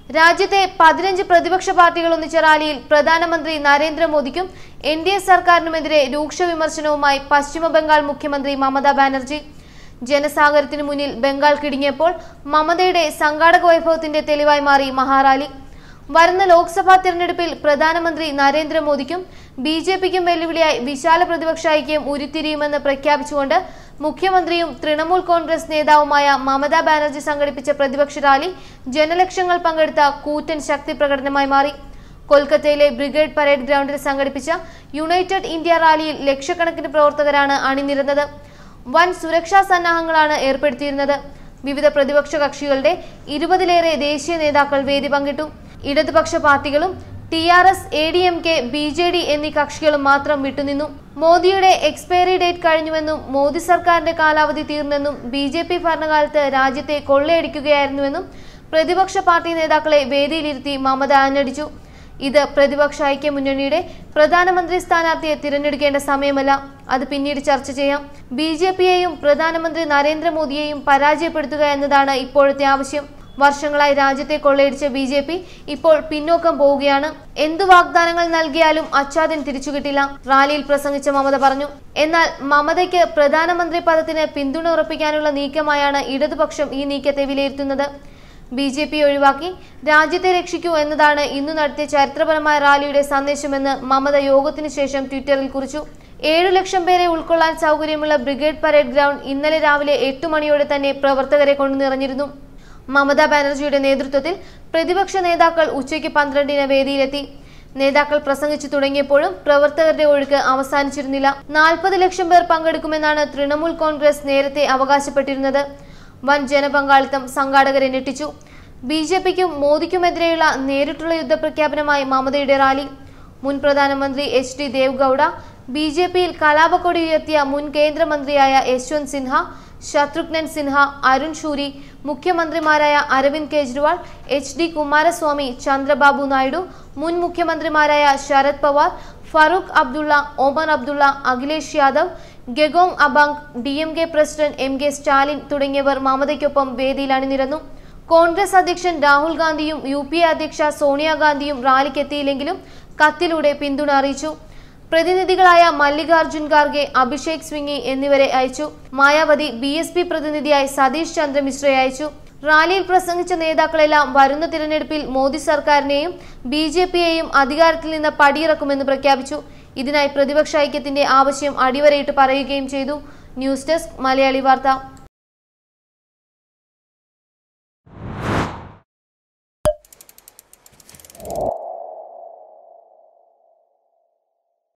രാജ്യത്തെ പതിനഞ്ച് പ്രതിപക്ഷ പാർട്ടികൾ ഒന്നിച്ച റാലിയിൽ പ്രധാനമന്ത്രി നരേന്ദ്രമോദിക്കും എൻ ഡി എ സർക്കാരിനുമെതിരെ രൂക്ഷ വിമർശനവുമായി പശ്ചിമ ബംഗാൾ മുഖ്യമന്ത്രി മമതാ ബാനർജി ജനസാഗരത്തിനു മുന്നിൽ ബംഗാൾ കിടുങ്ങിയപ്പോൾ മമതയുടെ സംഘാടക വൈഭവത്തിന്റെ തെളിവായി മാറി മഹാറാലി വരുന്ന ലോക്സഭാ തിരഞ്ഞെടുപ്പിൽ പ്രധാനമന്ത്രി നരേന്ദ്രമോദിക്കും ബി ജെ പിക്കും വെല്ലുവിളിയായി വിശാല പ്രതിപക്ഷ ഐക്യം ഉരുത്തിരിയുമെന്ന് പ്രഖ്യാപിച്ചുകൊണ്ട് മുഖ്യമന്ത്രിയും തൃണമൂൽ കോൺഗ്രസ് നേതാവുമായ മമതാ ബാനർജി സംഘടിപ്പിച്ച പ്രതിപക്ഷ റാലി ജനലക്ഷങ്ങൾ പങ്കെടുത്ത കൂറ്റൻ ശക്തി പ്രകടനമായി മാറി കൊൽക്കത്തയിലെ ബ്രിഗേഡ് പരേഡ് ഗ്രൗണ്ടിൽ സംഘടിപ്പിച്ച യുണൈറ്റഡ് ഇന്ത്യ റാലിയിൽ ലക്ഷക്കണക്കിന് പ്രവർത്തകരാണ് അണിനിരന്നത് വൻ സുരക്ഷാ സന്നാഹങ്ങളാണ് ഏർപ്പെടുത്തിയിരുന്നത് വിവിധ പ്രതിപക്ഷ കക്ഷികളുടെ ഇരുപതിലേറെ ദേശീയ നേതാക്കൾ വേദി പങ്കിട്ടു ഇടതുപക്ഷ പാർട്ടികളും T R S A D M K B J D എന്നീ കക്ഷികളും മാത്രം വിട്ടുനിന്നു മോദിയുടെ എക്സ്പയറി ഡേറ്റ് കഴിഞ്ഞുവെന്നും മോദി സർക്കാരിന്റെ കാലാവധി തീർന്നെന്നും ബി ജെ പി ഭരണകാലത്ത് രാജ്യത്തെ കൊള്ളയടിക്കുകയായിരുന്നുവെന്നും പ്രതിപക്ഷ പാർട്ടി നേതാക്കളെ വേദിയിലിരുത്തി മമത ആഞ്ഞടിച്ചു ഇത് പ്രതിപക്ഷ ഐക്യ മുന്നണിയുടെ പ്രധാനമന്ത്രി സ്ഥാനാർത്ഥിയെ തിരഞ്ഞെടുക്കേണ്ട സമയമല്ല അത് പിന്നീട് ചർച്ച ചെയ്യാം ബി ജെ പിയെയും പ്രധാനമന്ത്രി നരേന്ദ്രമോദിയെയും പരാജയപ്പെടുത്തുക എന്നതാണ് ഇപ്പോഴത്തെ ആവശ്യം വർഷങ്ങളായി രാജ്യത്തെ കൊള്ളയടിച്ച ബി ജെ പി ഇപ്പോൾ പിന്നോക്കം പോവുകയാണ് എന്തു വാഗ്ദാനങ്ങൾ നൽകിയാലും അച്ചാദ്യം തിരിച്ചു കിട്ടില്ല റാലിയിൽ പ്രസംഗിച്ച മമത പറഞ്ഞു എന്നാൽ മമതയ്ക്ക് പ്രധാനമന്ത്രി പദത്തിന് പിന്തുണ ഉറപ്പിക്കാനുള്ള നീക്കമായാണ് ഇടതുപക്ഷം ഈ നീക്കത്തെ വിലയിരുത്തുന്നത് ബി ജെ പി ഒഴിവാക്കി രാജ്യത്തെ രക്ഷിക്കൂ എന്നതാണ് ഇന്നു നടത്തിയ ചരിത്രപരമായ റാലിയുടെ സന്ദേശമെന്ന് മമത യോഗത്തിനു ശേഷം ട്വിറ്ററിൽ കുറിച്ചു ഏഴു ലക്ഷം പേരെ ഉൾക്കൊള്ളാൻ സൗകര്യമുള്ള ബ്രിഗേഡ് പരേഡ് ഗ്രൗണ്ട് ഇന്നലെ രാവിലെ എട്ട് മണിയോടെ തന്നെ പ്രവർത്തകരെ കൊണ്ട് നിറഞ്ഞിരുന്നു മമതാ ബാനർജിയുടെ നേതൃത്വത്തിൽ പ്രതിപക്ഷ നേതാക്കൾ ഉച്ചയ്ക്ക് പന്ത്രണ്ടിന് വേദിയിലെത്തി നേതാക്കൾ പ്രസംഗിച്ചു തുടങ്ങിയപ്പോഴും പ്രവർത്തകരുടെ ഒഴുക്ക് അവസാനിച്ചിരുന്നില്ല നാൽപ്പത് ലക്ഷം പേർ പങ്കെടുക്കുമെന്നാണ് തൃണമൂൽ കോൺഗ്രസ് നേരത്തെ അവകാശപ്പെട്ടിരുന്നത് വൻ ജനപങ്കാളിത്തം സംഘാടകരെ ഞെട്ടിച്ചു ബി ജെ പിക്കും മോദിക്കുമെതിരെയുള്ള നേരിട്ടുള്ള യുദ്ധപ്രഖ്യാപനമായി മമതയുടെ റാലി മുൻ പ്രധാനമന്ത്രി H D Devegowda B J പിയിൽ കലാപക്കൊടി ഉയർത്തിയ മുൻ കേന്ദ്രമന്ത്രിയായ യശ്വന്ത് സിൻഹ ശത്രുഘ്നൻ സിൻഹ അരുൺ ഷൂരി മുഖ്യമന്ത്രിമാരായ അരവിന്ദ് കെജ്രിവാൾ എച്ച് ഡി കുമാരസ്വാമി ചന്ദ്രബാബു നായിഡു മുൻ മുഖ്യമന്ത്രിമാരായ Sharad Pawar Farooq Abdullah Omar Abdullah Akhilesh Yadav Gegong Apang D M K president M K Stalin തുടങ്ങിയവർ മമതയ്ക്കൊപ്പം വേദിയിൽ അണിനിരന്നു കോൺഗ്രസ് അധ്യക്ഷൻ രാഹുൽ ഗാന്ധിയും യു പി എ അധ്യക്ഷ സോണിയാഗാന്ധിയും റാലിക്കെത്തിയില്ലെങ്കിലും കത്തിലൂടെ പിന്തുണ അറിയിച്ചു പ്രതിനിധികളായ മല്ലികാർജുൻ ഖാർഗെ അഭിഷേക് സ്വിങ്ങി എന്നിവരെ അയച്ചു മായാവതി ബി എസ് പി പ്രതിനിധിയായി സതീഷ് ചന്ദ്ര മിശ്രയെ അയച്ചു റാലിയിൽ പ്രസംഗിച്ച നേതാക്കളെല്ലാം വരുന്ന തിരഞ്ഞെടുപ്പിൽ മോദി സർക്കാരിനെയും ബി ജെ പിയെയും അധികാരത്തിൽ നിന്ന് പടിയിറക്കുമെന്ന് പ്രഖ്യാപിച്ചു ഇതിനായി പ്രതിപക്ഷ ഐക്യത്തിന്റെ ആവശ്യം അടിവരയിട്ട് പറയുകയും ചെയ്തു ന്യൂസ് ഡെസ്ക് മലയാളി വാർത്ത